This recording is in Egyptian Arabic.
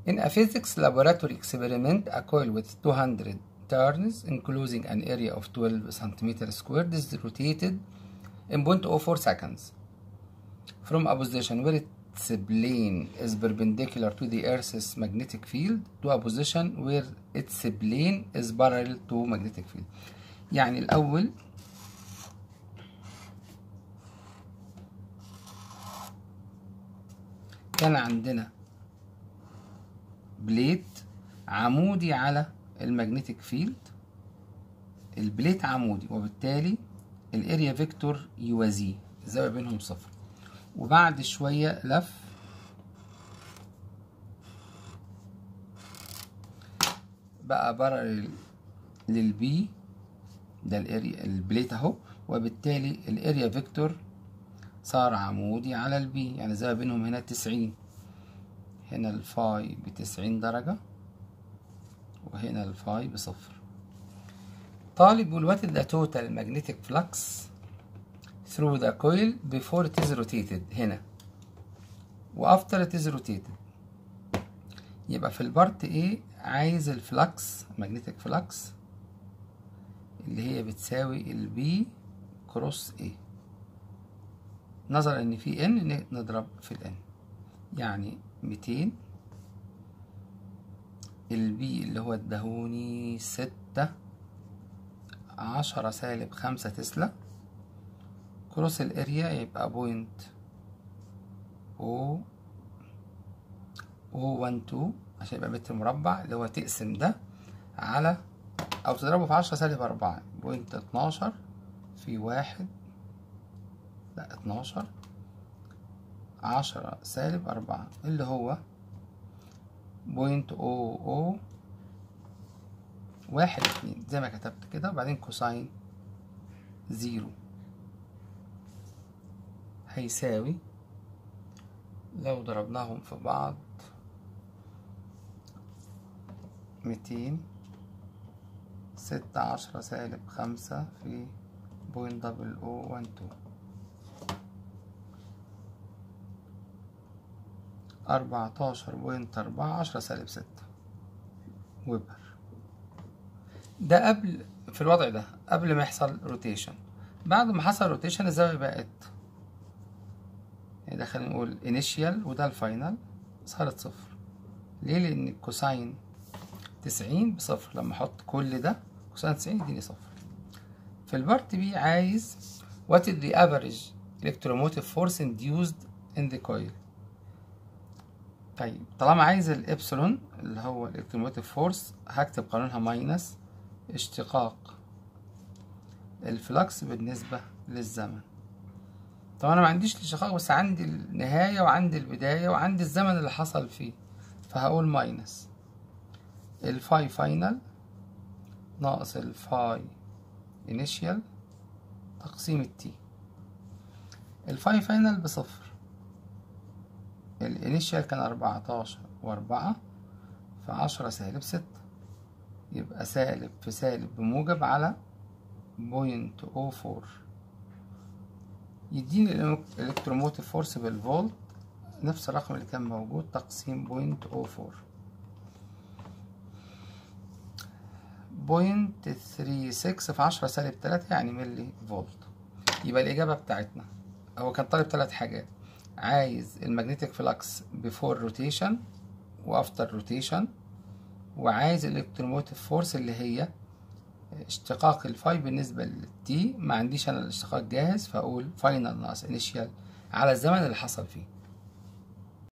In a physics laboratory experiment, a coil with 200 turns, enclosing an area of 12 centimeter squared, is rotated in 0.04 seconds from a position where its plane is perpendicular to the Earth's magnetic field to a position where its plane is parallel to magnetic field. يعني الأول كان عندنا بليت عمودي على المagnetic فيلد البليت عمودي وبالتالي الاريا فيكتور يوازيه الزاوية بينهم صفر وبعد شوية لف بقى بارل للبي ده الاريا البليت اهو وبالتالي الاريا فيكتور صار عمودي على البي يعني الزاوية بينهم هنا تسعين هنا الفاي بتسعين درجة وهنا الفاي بصفر طالب بيقول what is the total magnetic flux through the coil before it is rotated هنا و after it is rotated يبقى في البارت ايه عايز الفلكس magnetic flux اللي هي بتساوي البي كروس ايه نظرا ان في ان نضرب في الان يعني ميتين البي اللي هو ادهوني ستة عشرة سالب خمسة تسلا كروس الاريا يبقى بوينت او او وان تو عشان يبقى متر مربع اللي هو تقسم ده على او تضربه في عشرة سالب اربعة بوينت اتناشر في واحد لا اتناشر عشرة سالب أربعة اللي هو بوينت أو أو واحد اتنين زي ما كتبت كده وبعدين كوساين زيرو هيساوي لو ضربناهم في بعض ميتين ستة عشرة سالب خمسة في بوينت دبل أو وان تو أربعتاشر بوينت أربعة عشرة سالب ستة ويبر ده قبل في الوضع ده قبل ما يحصل روتيشن بعد ما حصل روتيشن الزاوية بقت يعني ده خلينا نقول انيشيال وده الفاينل صارت صفر ليه لأن الكوساين تسعين بصفر لما أحط كل ده كوساين تسعين يديني صفر في البارت بي عايز what is the average electromotive force induced in the coil طيب طالما عايز الإبسلون اللي هو الإلكتروموتيف فورس هكتب قانونها ماينس اشتقاق الفلكس بالنسبة للزمن طبعا أنا ما عنديش الاشتقاق بس عندي النهاية وعندي البداية وعندي الزمن اللي حصل فيه فهقول ماينس الفاي فاينل ناقص الفاي انيشيال تقسيم التي الفاي فاينل بصفر الانيشال كان أربعتاشر وأربعة في عشرة سالب ستة يبقى سالب في سالب بموجب على بوينت أو فور يديني الإلكتروموتيف فورس بالفولت نفس الرقم اللي كان موجود تقسيم بوينت أو فور بوينت ثري سكس في عشرة سالب تلاتة يعني ملي فولت يبقى الإجابة بتاعتنا هو كان طالب تلات حاجات عايز المagnetic فلكس before روتيشن وافتر روتيشن وعايز الالكتروموتيف فورس اللي هي اشتقاق الفاي بالنسبة للتي ما عنديش انا الاشتقاق جاهز فاقول فاينل ناقص انيشيال على الزمن اللي حصل فيه